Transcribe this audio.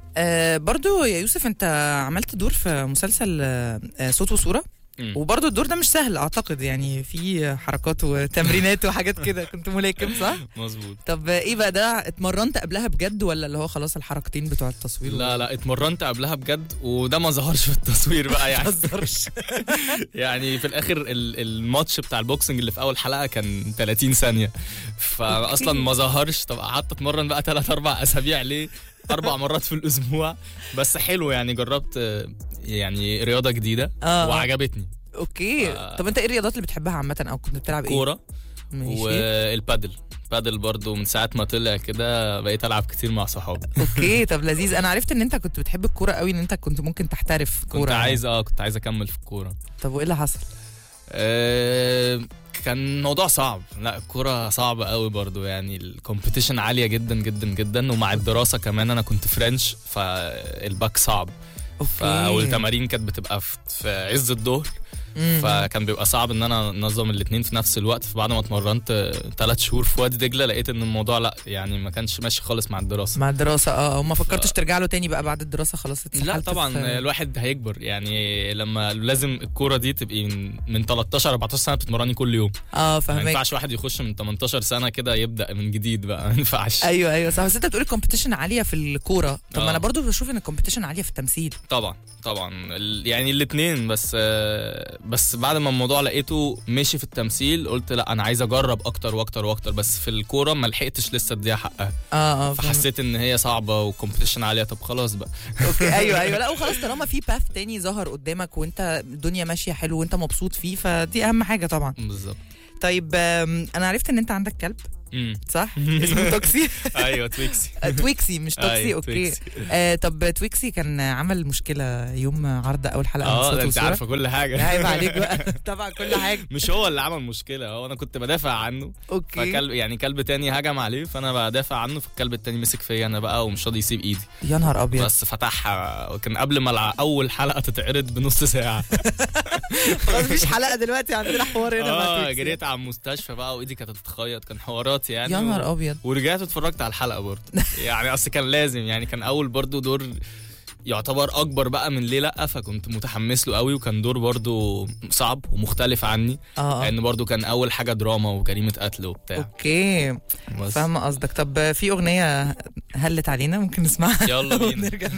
آه برضو يا يوسف انت عملت دور في مسلسل آه آه، صوت وصوره مم. وبرضو الدور ده مش سهل اعتقد يعني في حركات وتمرينات وحاجات كده كنت ملاكم صح مظبوط طب ايه بقى ده اتمرنت قبلها بجد ولا اللي هو خلاص الحركتين بتوع التصوير لا لا اتمرنت قبلها بجد وده ما ظهرش في التصوير بقى يعني تهزرش يعني في الاخر ال- الماتش بتاع البوكسنج اللي في اول حلقه كان 30 ثانيه فاصلا ما ظهرش طب قعدت اتمرن بقى 3 4 اسابيع ليه اربع مرات في الاسبوع بس حلو يعني جربت آه، يعني رياضه جديده اه وعجبتني اوكي آه. طب انت ايه الرياضات اللي بتحبها عامه او كنت بتلعب ايه كوره ماشي. والبادل بادل برضو من ساعه ما طلع كده بقيت العب كتير مع صحابي اوكي طب لذيذ انا عرفت ان انت كنت بتحب الكوره قوي ان انت كنت ممكن تحترف كوره كنت يعني. عايز اه كنت عايز اكمل في الكوره طب وايه اللي حصل آه، كان موضوع صعب لا الكرة صعبة قوي برضو يعني الكومبيتيشن عالية جدا جدا جدا ومع الدراسة كمان أنا كنت فرنش فالباك صعب ف... اوكي والتمارين كانت بتبقى في- في عز الظهر مم. فكان بيبقى صعب ان انا انظم الاثنين في نفس الوقت فبعد ما اتمرنت ثلاث شهور في وادي دجله لقيت ان الموضوع لا يعني ما كانش ماشي خالص مع الدراسه مع الدراسه اه وما فكرتش ترجع له تاني بقى بعد الدراسه خلاص اتسحلت لا طبعا في- الواحد هيكبر يعني لما لازم الكوره دي تبقي من, من 13 14 سنه بتتمرني كل يوم اه ما فاهمك ينفعش واحد يخش من 18 سنه كده يبدا من جديد بقى ما ينفعش ايوه ايوه صح بس انت بتقول الكومبيتيشن عاليه في الكوره طب ما آه. انا برضو بشوف ان الكومبيتيشن عاليه في التمثيل طبعا طبعا ال- يعني الاثنين بس آه، بس بعد ما الموضوع لقيته مشي في التمثيل قلت لا انا عايز اجرب اكتر واكتر واكتر بس في الكوره ما لحقتش لسه اديها حقها اه اه فاهمك. فحسيت ان هي صعبه وكومبيتيشن عاليه طب خلاص بقى اوكي ايوه ايوه لا وخلاص طالما في باث تاني ظهر قدامك وانت الدنيا ماشيه حلو وانت مبسوط فيه فدي اهم حاجه طبعا بالظبط طيب آم، انا عرفت ان انت عندك كلب مم. صح اسمه توكسي ايوه تويكسي آه، تويكسي مش توكسي أيوة، اوكي تويكسي. آه طب تويكسي كان عمل مشكله يوم عرض اول حلقه من اه صوت ده انت وصورة. عارفه كل حاجه عيب عليك بقى طبعا كل حاجه مش هو اللي عمل مشكله هو انا كنت بدافع عنه اوكي فكلب يعني كلب تاني هجم عليه فانا بدافع عنه فالكلب التاني مسك فيا انا بقى ومش راضي يسيب ايدي يا نهار ابيض بس فتحها وكان قبل ما الع- اول حلقه تتعرض بنص ساعه خلاص مفيش حلقه دلوقتي عندنا حوار هنا مع اه تويكسي. جريت على المستشفى بقى وايدي كانت هتتخيط كان حوارات يعني يا و- نهار ابيض ورجعت اتفرجت على الحلقه برضه يعني اصل كان لازم يعني كان اول برضه دور يعتبر اكبر بقى من ليه لا فكنت متحمس له قوي وكان دور برضه صعب ومختلف عني اه اه لان برضه كان اول حاجه دراما وجريمه قتل وبتاع اوكي بس فاهمه قصدك طب في اغنيه هلت علينا ممكن نسمعها يلا بينا ونرجع